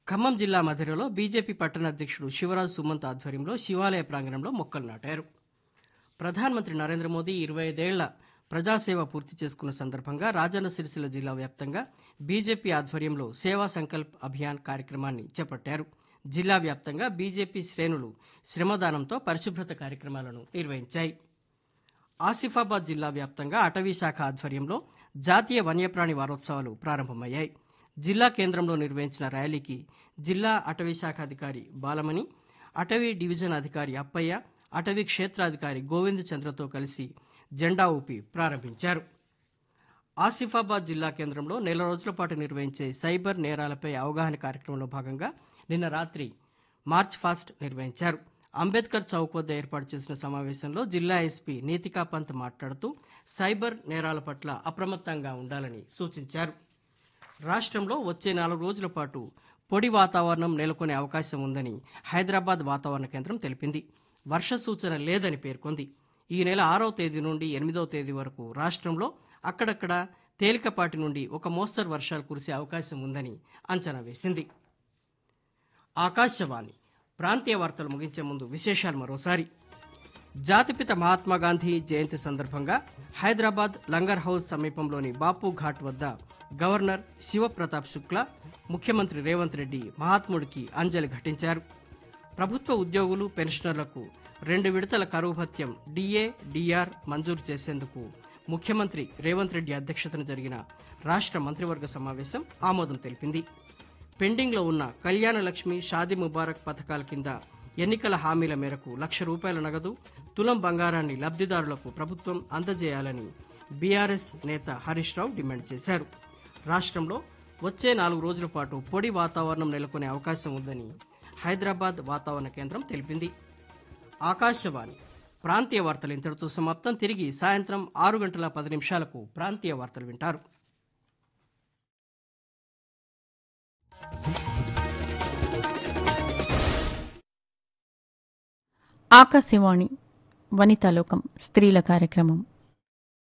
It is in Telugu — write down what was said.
ఖమ్మం జిల్లా మధిరలో బీజేపీ పట్టణ అధ్యక్షుడు శివరాజ్ సుమంత్ ఆధ్వర్యంలో శివాలయ ప్రాంగణంలో మొక్కలు నాటారు ప్రధానమంత్రి నరేంద్ర మోదీ ఇరవై ఐదేళ్ల ప్రజాసేవ పూర్తి చేసుకున్న సందర్భంగా రాజన్న సిరిసిల్ల జిల్లా వ్యాప్తంగా బీజేపీ ఆధ్వర్యంలో సేవా సంకల్ప్ అభియాన్ కార్యక్రమాన్ని చేపట్టారు జిల్లా వ్యాప్తంగా బీజేపీ శ్రేణులు శ్రమదానంతో పరిశుభ్రత కార్యక్రమాలను నిర్వహించాయి ఆసిఫాబాద్ జిల్లా వ్యాప్తంగా అటవీ శాఖ ఆధ్వర్యంలో జాతీయ వన్యప్రాణి వారోత్సవాలు ప్రారంభమయ్యాయి జిల్లా కేంద్రంలో నిర్వహించిన ర్యాలీకి జిల్లా అటవీ శాఖ అధికారి బాలమణి అటవీ డివిజన్ అధికారి అప్పయ్య అటవీ క్షేత్రాధికారి గోవింద్ చంద్రతో కలిసి జెండా ఊపి ప్రారంభించారు ఆసిఫాబాద్ జిల్లా కేంద్రంలో నెల రోజుల పాటు నిర్వహించే సైబర్ నేరాలపై అవగాహన కార్యక్రమంలో భాగంగా నిన్న రాత్రి మార్చ్ ఫాస్ట్ నిర్వహించారు అంబేద్కర్ చౌక్ వద్ద ఏర్పాటు చేసిన సమావేశంలో జిల్లా ఎస్పీ నీతికా పంత్ మాట్లాడుతూ సైబర్ నేరాల పట్ల అప్రమత్తంగా ఉండాలని సూచించారు రాష్ట్రంలో వచ్చే నాలుగు రోజుల పాటు పొడి వాతావరణం నెలకొనే అవకాశం ఉందని హైదరాబాద్ వాతావరణ కేంద్రం తెలిపింది వర్ష సూచన లేదని పేర్కొంది ఈ నెల ఆరవ తేదీ నుండి ఎనిమిదవ తేదీ వరకు రాష్ట్రంలో అక్కడక్కడ తేలికపాటి నుండి ఒక మోస్తరు వర్షాలు కురిసే అవకాశం ఉందని అంచనా వేసింది ఆకాశవాణి ప్రాంతీయ వార్తలు ముగించే ముందు విశేషాలు మరోసారి జాతిపిత మహాత్మా గాంధీ జయంతి సందర్భంగా హైదరాబాద్ లంగర్ హౌస్ సమీపంలోని బాపు ఘాట్ వద్ద గవర్నర్ శివప్రతాప్ శుక్లా ముఖ్యమంత్రి రేవంత్ రెడ్డి మహాత్ముడికి అంజలి ఘటించారు ప్రభుత్వ ఉద్యోగులు పెన్షనర్లకు రెండు విడతల కరువు భత్యం డిఏ డిఆర్ మంజూరు చేసేందుకు ముఖ్యమంత్రి రేవంత్ రెడ్డి అధ్యక్షతన జరిగిన రాష్ట్ర మంత్రివర్గ సమావేశం ఆమోదం తెలిపింది పెండింగ్లో ఉన్న కళ్యాణ లక్ష్మి షాదీ ముబారక్ పథకాల కింద ఎన్నికల హామీల మేరకు లక్ష రూపాయల నగదు తులం బంగారాన్ని లబ్ధిదారులకు ప్రభుత్వం అందజేయాలని బీఆర్ఎస్ నేత హరీష్ రావు డిమాండ్ చేశారు రాష్ట్రంలో వచ్చే నాలుగు రోజుల పాటు పొడి వాతావరణం నెలకొనే అవకాశం ఉందని హైదరాబాద్ వాతావరణ కేంద్రం తెలిపింది ఆకాశవాణి ప్రాంతీయ వార్తలు ఇంతటితో సమాప్తం తిరిగి సాయంత్రం ఆరు గంటల పది నిమిషాలకు ప్రాంతీయ వార్తలు వింటారు ఆకాశవాణి వనితాలోకం స్త్రీల కార్యక్రమం